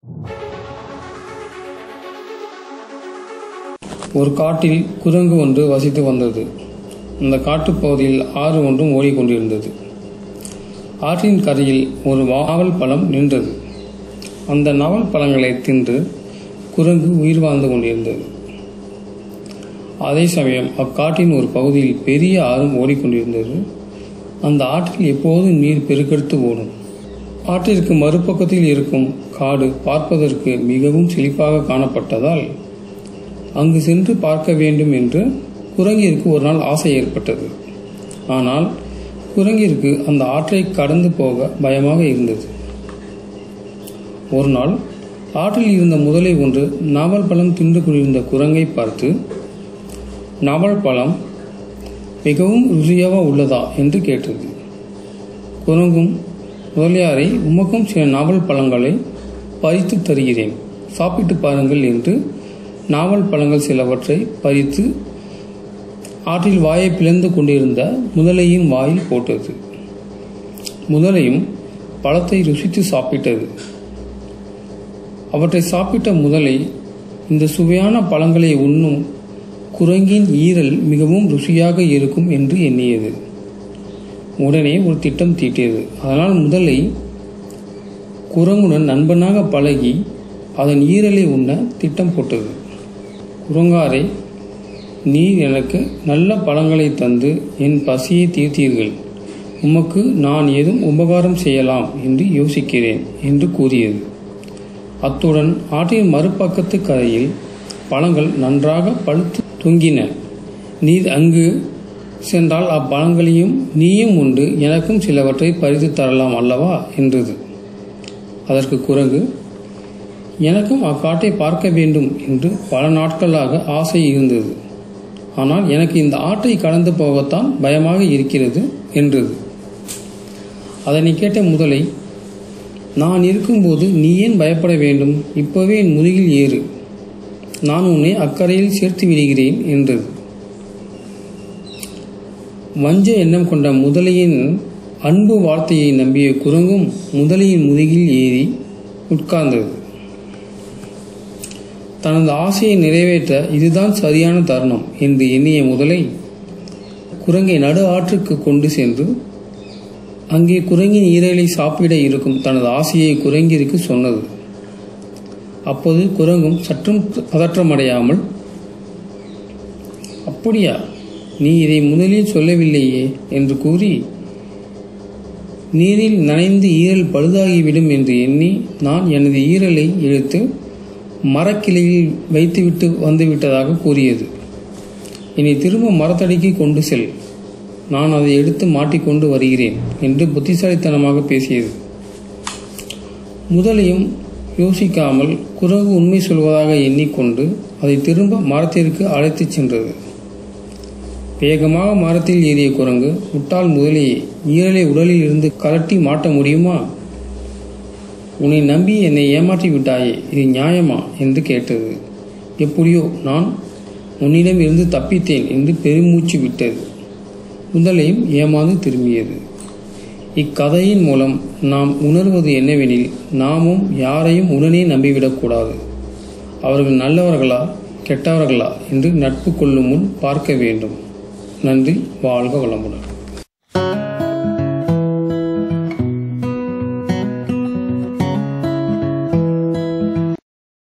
ஒரு காட்டில் குரங்கு ஒன்று வசித்து வந்தது அந்த காட்டுப் பகுதியில் ஆறு ஒன்றும் ஓடிக்கொண்டிருந்தது ஆற்றின் கரையில் ஒரு நாவல் பழம் நின்றது அந்த நாவல் பழங்களை தின்று குரங்கு உயிர் வாழ்ந்து கொண்டிருந்தது அதே சமயம் அக்காட்டின் ஒரு பகுதியில் பெரிய ஆறும் ஓடிக்கொண்டிருந்தது அந்த ஆற்றில் எப்போதும் நீர் பெருக்கெடுத்து ஓடும் ஆற்றிற்கு மறுபக்கத்தில் இருக்கும் காடு பார்ப்பதற்கு மிகவும் செழிப்பாக காணப்பட்டதால் அங்கு சென்று பார்க்க வேண்டும் என்று குரங்கிற்கு ஒரு நாள் ஆசை ஏற்பட்டது ஆனால் குரங்கிற்கு அந்த ஆற்றை கடந்து போக பயமாக இருந்தது ஒரு நாள் ஆற்றில் இருந்த முதலை ஒன்று நாவல் பழம் தின்று கொண்டிருந்த குரங்கை பார்த்து நாவல் பழம் மிகவும் ருசியாக உள்ளதா என்று கேட்டது குரங்கும் முதலியாரை உமக்கும் சில நாவல் பழங்களை பறித்து தருகிறேன் சாப்பிட்டு பாருங்கள் என்று நாவல் பழங்கள் சிலவற்றை பறித்து ஆற்றில் வாயை பிளந்து கொண்டிருந்த முதலையின் வாயில் போட்டது முதலையும் பழத்தை ருசித்து சாப்பிட்டது அவற்றை சாப்பிட்ட முதலை இந்த சுவையான பழங்களை உண்ணும் குரங்கின் ஈரல் மிகவும் ருசியாக இருக்கும் என்று எண்ணியது உடனே ஒரு திட்டம் தீட்டியது அதனால் முதலை குரங்குடன் நண்பனாக பழகி அதன் ஈரலை உண்ண திட்டம் போட்டது குரங்காரை நீர் எனக்கு நல்ல பழங்களை தந்து என் பசியை தீர்த்தீர்கள் உமக்கு நான் ஏதும் உபகாரம் செய்யலாம் என்று யோசிக்கிறேன் என்று கூறியது அத்துடன் ஆற்றின் மறுபக்கத்து கரையில் பழங்கள் நன்றாக பழுத்து தொங்கின நீர் அங்கு சென்றால் அப்பழங்களையும் நீயும் உண்டு எனக்கும் சிலவற்றை பறித்து தரலாம் அல்லவா என்றது அதற்கு குரங்கு எனக்கும் அக்காட்டை பார்க்க வேண்டும் என்று பல நாட்களாக ஆசை இருந்தது ஆனால் எனக்கு இந்த ஆற்றை கடந்து போகத்தான் பயமாக இருக்கிறது என்றது அதனை கேட்ட முதலை நான் இருக்கும்போது நீ ஏன் பயப்பட வேண்டும் இப்போவே என் முதுகில் ஏறு நான் உன்னை அக்கறையில் சேர்த்து விடுகிறேன் என்றது வஞ்ச எண்ணம் கொண்ட முதலையின் அன்பு வார்த்தையை நம்பிய குரங்கும் முதலையின் முதுகில் ஏறி உட்கார்ந்தது தனது ஆசையை நிறைவேற்ற இதுதான் சரியான தருணம் என்று எண்ணிய முதலை குரங்கை நடு ஆற்றுக்கு கொண்டு சென்று அங்கே குரங்கின் ஈரலை சாப்பிட இருக்கும் தனது ஆசையை குரங்கிற்கு சொன்னது அப்போது குரங்கும் சற்றும் பதற்றமடையாமல் அப்படியா நீ இதை முதலில் சொல்லவில்லையே என்று கூறி நீரில் நனைந்து ஈரல் பழுதாகிவிடும் என்று எண்ணி நான் எனது ஈரலை இழுத்து மரக்கிளையில் வைத்துவிட்டு வந்துவிட்டதாக கூறியது இனி திரும்ப மரத்தடிக்கு கொண்டு செல் நான் அதை எடுத்து மாட்டிக்கொண்டு வருகிறேன் என்று புத்திசாலித்தனமாக பேசியது முதலையும் யோசிக்காமல் குரங்கு உண்மை சொல்வதாக எண்ணிக்கொண்டு அதை திரும்ப மரத்திற்கு அழைத்துச் சென்றது வேகமாக மரத்தில் ஏறிய குரங்கு முட்டாள் முதலையே ஈரலை உடலில் இருந்து கலட்டி மாட்ட முடியுமா உன்னை நம்பி என்னை ஏமாற்றி விட்டாயே இது நியாயமா என்று கேட்டது எப்படியோ நான் உன்னிடம் இருந்து தப்பித்தேன் என்று பெருமூச்சு விட்டது முதலையும் ஏமாந்து திரும்பியது இக்கதையின் மூலம் நாம் உணர்வது என்னவெனில் நாமும் யாரையும் உடனே நம்பிவிடக்கூடாது அவர்கள் நல்லவர்களா கெட்டவர்களா என்று நட்பு கொள்ளும் முன் பார்க்க வேண்டும் நன்றி வாழ்க வளமுடன்